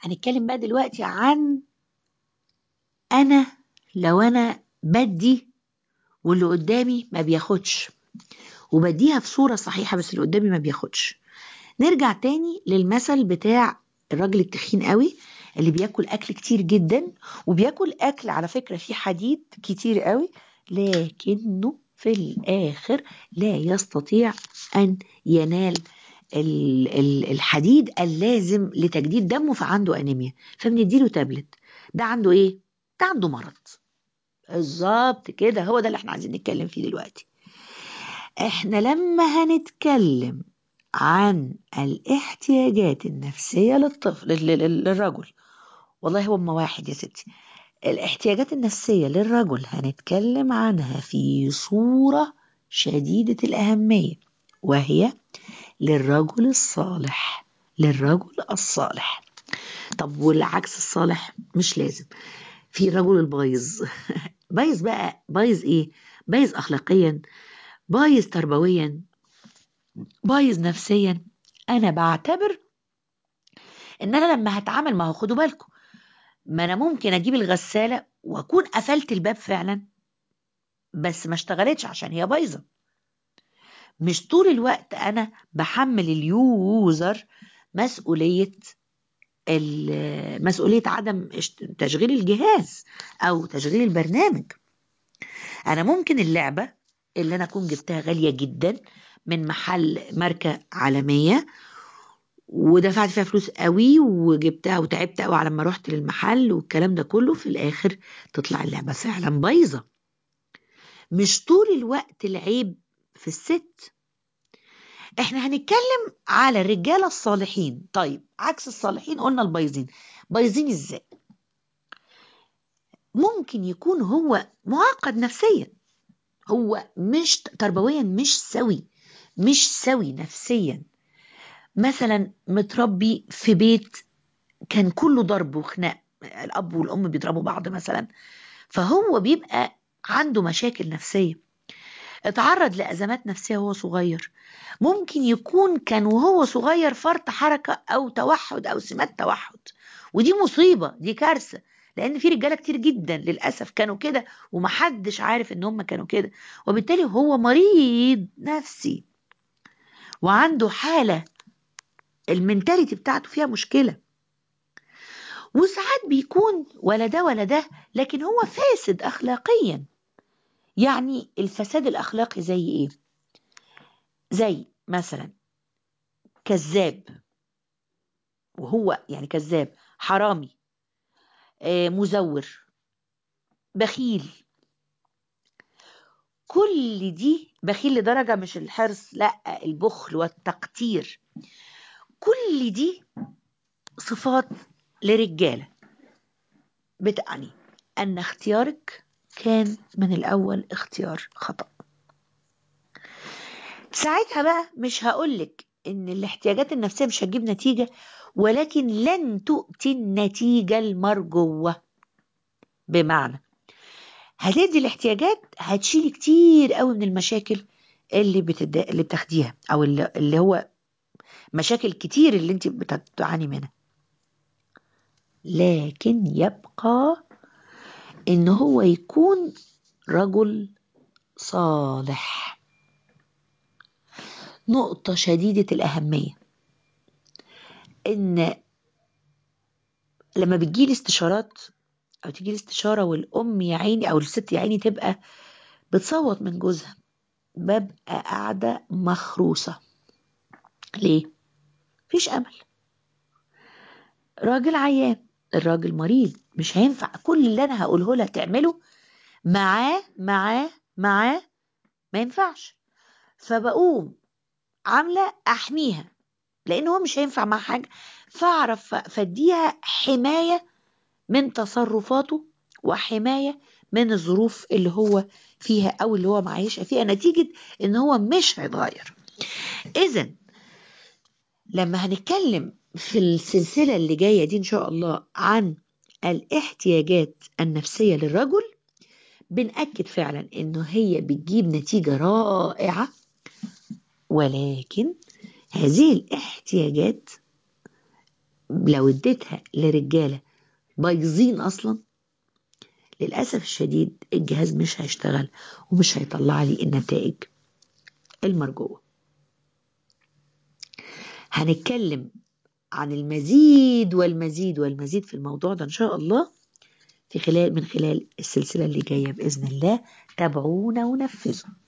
هنتكلم بقى دلوقتي عن انا لو انا بدي واللي قدامي ما بياخدش وبديها في صورة صحيحة بس اللي قدامي ما بياخدش نرجع تاني للمثل بتاع الراجل التخين قوي اللي بياكل اكل كتير جدا وبياكل اكل على فكرة فيه حديد كتير قوي لكنه في الاخر لا يستطيع ان ينال ال- ال- الحديد اللازم لتجديد دمه فعنده انيميا فبنديله تابلت ده عنده ايه ده عنده مرض بالظبط كده هو ده اللي احنا عايزين نتكلم فيه دلوقتي احنا لما هنتكلم عن الاحتياجات النفسية للطفل لل- لل- للرجل والله هو أما واحد يا ستي الاحتياجات النفسية للرجل هنتكلم عنها في صورة شديدة الأهمية وهي للرجل الصالح للرجل الصالح طب والعكس الصالح مش لازم في الرجل البايظ بايظ بقى بايظ ايه بايظ اخلاقيا بايظ تربويا بايظ نفسيا انا بعتبر ان انا لما هتعامل ما هو خدوا بالكم ما انا ممكن اجيب الغساله واكون قفلت الباب فعلا بس ما اشتغلتش عشان هي بايظه مش طول الوقت انا بحمل اليوزر مسؤوليه ال- مسؤوليه عدم اشت- تشغيل الجهاز او تشغيل البرنامج انا ممكن اللعبه اللي انا اكون جبتها غاليه جدا من محل ماركه عالميه ودفعت فيها فلوس قوي وجبتها وتعبت قوي على ما رحت للمحل والكلام ده كله في الاخر تطلع اللعبه فعلا بايظه مش طول الوقت العيب في الست احنا هنتكلم على الرجاله الصالحين طيب عكس الصالحين قلنا البايظين بايظين ازاي ممكن يكون هو معقد نفسيا هو مش تربويا مش سوي مش سوي نفسيا مثلا متربي في بيت كان كله ضرب وخناق الاب والام بيضربوا بعض مثلا فهو بيبقى عنده مشاكل نفسيه اتعرض لازمات نفسيه وهو صغير ممكن يكون كان وهو صغير فرط حركه او توحد او سمات توحد ودي مصيبه دي كارثه لان في رجاله كتير جدا للاسف كانوا كده ومحدش عارف ان هم كانوا كده وبالتالي هو مريض نفسي وعنده حاله المنتاليتي بتاعته فيها مشكله وساعات بيكون ولا ده ولا ده لكن هو فاسد اخلاقيا يعني الفساد الاخلاقي زي ايه زي مثلا كذاب وهو يعني كذاب حرامي آه، مزور بخيل كل دي بخيل لدرجة مش الحرص لا البخل والتقتير كل دي صفات لرجالة بتعني أن اختيارك كان من الأول اختيار خطأ ساعتها بقى مش هقولك إن الاحتياجات النفسية مش هتجيب نتيجة ولكن لن تؤتي النتيجة المرجوة بمعنى هتدي الاحتياجات هتشيلي كتير قوي من المشاكل اللي بتد... اللي بتاخديها او اللي, اللي هو مشاكل كتير اللي انت بتعاني منها لكن يبقى ان هو يكون رجل صالح نقطة شديدة الأهمية إن لما بتجيلي استشارات أو تجيلي استشارة والأم يا عيني أو الست يا عيني تبقى بتصوت من جوزها ببقى قاعدة مخروصة ليه؟ مفيش أمل راجل عيان الراجل مريض مش هينفع كل اللي أنا هقوله لها تعمله معاه معاه معاه ما ينفعش فبقوم عاملة أحميها لأن هو مش هينفع مع حاجة فأعرف فأديها حماية من تصرفاته وحماية من الظروف اللي هو فيها أو اللي هو معيشها فيها نتيجة إن هو مش هيتغير إذا لما هنتكلم في السلسلة اللي جاية دي إن شاء الله عن الاحتياجات النفسية للرجل بنأكد فعلا إنه هي بتجيب نتيجة رائعة ولكن هذه الاحتياجات لو اديتها لرجالة بايظين أصلا للأسف الشديد الجهاز مش هيشتغل ومش هيطلع لي النتائج المرجوة هنتكلم عن المزيد والمزيد والمزيد في الموضوع ده إن شاء الله في خلال من خلال السلسلة اللي جاية بإذن الله تابعونا ونفذوا